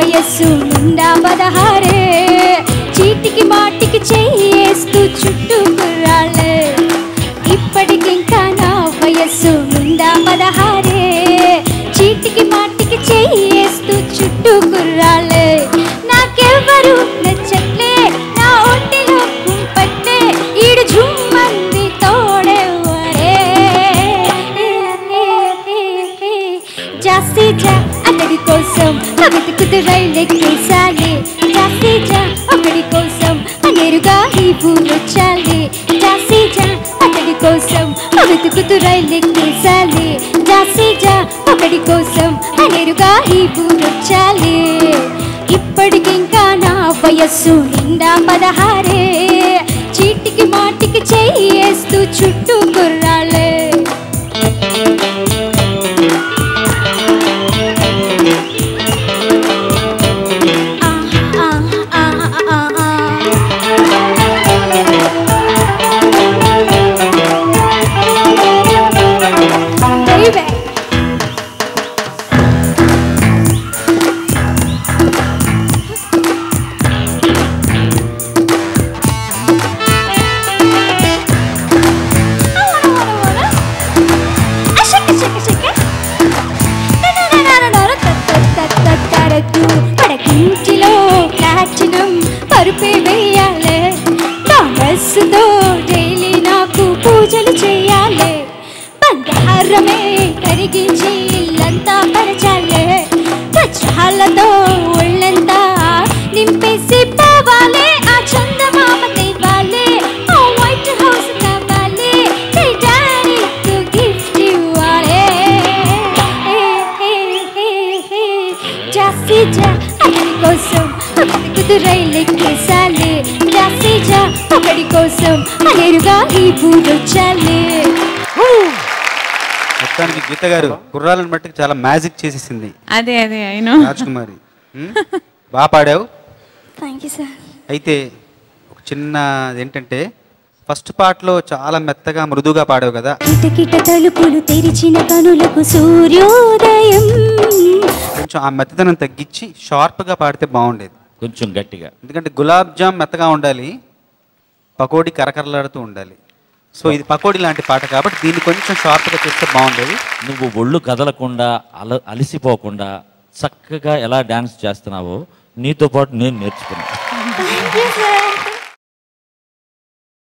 వయస్సు నిండా పదహారే చీటికి మాటికి చేయేస్తూ చుట్టూ కుర్రాళ్ళే ఇప్పటికింకా నా వయస్సు నిండా పదహారే చీటికి మాటికి చేయేస్తూ చుట్టూ కుర్రాళ్ళే నాకెవ్వరు నచ్చట్లే నా ఒంటిలో కుంపట్లే ఈడు జుమ్మంది తోడెవ్వరే జాస్తి జా అతడి కోసం వెతుకుతూ రైలెక్కేసాలి జాస్తి జా ఒకడి కోసం నేరుగా ఈ పూలొచ్చాలి జాస్తి జా అతడి కోసం వెతుకుతూ రైలెక్కేసాలి జాస్తి జా ఒకడి కోసం నేరుగా ఈ పూలొచ్చాలి ఇప్పటికింకా నా వయస్సు నిండా పదహారే చీటికి మాటికి చేయేస్తూ చుట్టూ కుర్రాళ్ళే Baby. పడకించిలో ప్లాటినం పరుపే వేయాలే కాంగ్రెస్తో డైలీ నాకు పూజలు చేయాలి బంగారమే కరిగించి ఇల్లంతా పరచాలే వజ్రాలతో ఒళ్ళంతా నింపేసి పోవాలి ఆ చందమామ తేవాలి ఆ వైట్ హౌస్ కావాలి డాడీకు గిఫ్ట్ ఇవ్వాలి జాస్తి జా అతని కోసం వెతుకుతూ రైలు ఎక్కేసాలి జాస్తి జా ఒకడి కోసం నేరుగా ఈ పూడొచ్చాలి మొత్తానికి గీత గారు గుర్రాలను బట్టి చాలా మ్యాజిక్ చేసేసింది అదే అదే అయినో రాజకుమారి ఉమ్, బాగా పాడావు థ్యాంక్ యూ సార్ అయితే ఒక చిన్న ఏంటంటే ఫస్ట్ పార్ట్లో చాలా మెత్తగా మృదుగా పాడావు కదా కిటకిట తలుపులు తెరిచిన కనులకు సూర్యోదయం కొంచెం ఆ మెత్తదనం తగ్గించి షార్ప్గా పాడితే బాగుండేది కొంచెం గట్టిగా ఎందుకంటే గులాబ్ జామ్ మెత్తగా ఉండాలి పకోడీ కరకరలాడుతూ ఉండాలి సో ఇది పకోడీ లాంటి పాట కాబట్టి దీన్ని కొంచెం షార్ప్గా చేస్తే బాగుండేది నువ్వు ఒళ్ళు కదలకుండా అల అలసిపోకుండా చక్కగా ఎలా డాన్స్ చేస్తున్నావో నీతో పాటు నేను నేర్చుకున్నాను థ్యాంక్ యూ సార్